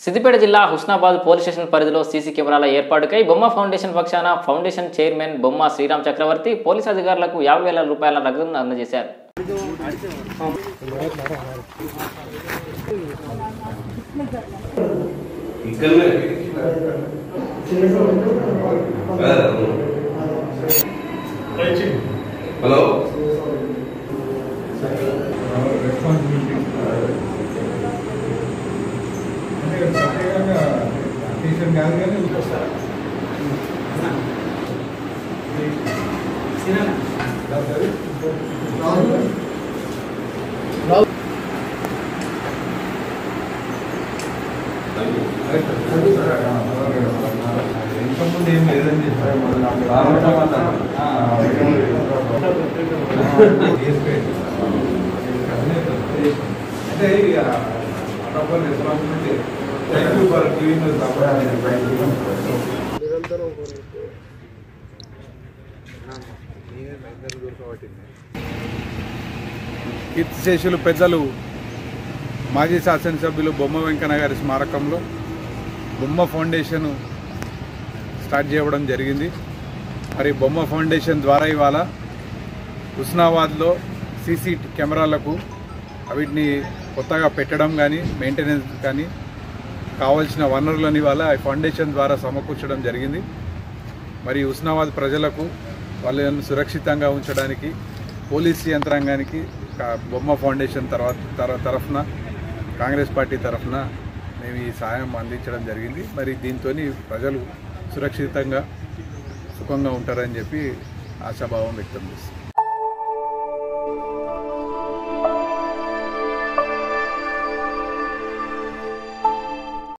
సిద్దిపేట జిల్లా Husnabad police station పరిధిలో CC కెమెరాల ఏర్పాటుకై బొమ్మ ఫౌండేషన్ పక్షాన ఫౌండేషన్ చైర్మన్ బొమ్మ శ్రీరామ్ చక్రవర్తి పోలీస్ అధికారులకు యాభై వేల రూపాయల నగదును అందజేశారు ఇక్కడనే హలో రెస్పాన్సిబిలిటీ అంటే ప్రత్యేకంగా టీచర్ కాదు కానీ ఇంతకుముందు ఏం లేదండి అంటే ఇక proper responsibility thank you for giving కీర్తిశేషులు పెద్దలు మాజీ శాసనసభ్యులు బొమ్మ వెంకన్న గారి స్మారకంలో బొమ్మ ఫౌండేషన్ స్టార్ట్ చేయడం జరిగింది మరి బొమ్మ ఫౌండేషన్ ద్వారా ఇవాళ హుస్నాబాద్లో సీసీ కెమెరాలకు వీటిని కొత్తగా పెట్టడం కానీ మెయింటెనెన్స్ కానీ కావాల్సిన వనరులను ఇవాళ ఈ ఫౌండేషన్ ద్వారా సమకూర్చడం జరిగింది మరి హుస్నాబాద్ ప్రజలకు వాళ్ళను సురక్షితంగా ఉంచడానికి పోలీస్ యంత్రాంగానికి కా- బొమ్మ ఫౌండేషన్ తర్వాత తర- తరఫున కాంగ్రెస్ పార్టీ తరఫున మేము ఈ సాయం అందించడం జరిగింది మరి దీంతో ప్రజలు సురక్షితంగా సుఖంగా ఉంటారని చెప్పి ఆశాభావం వ్యక్తం చేస్తాం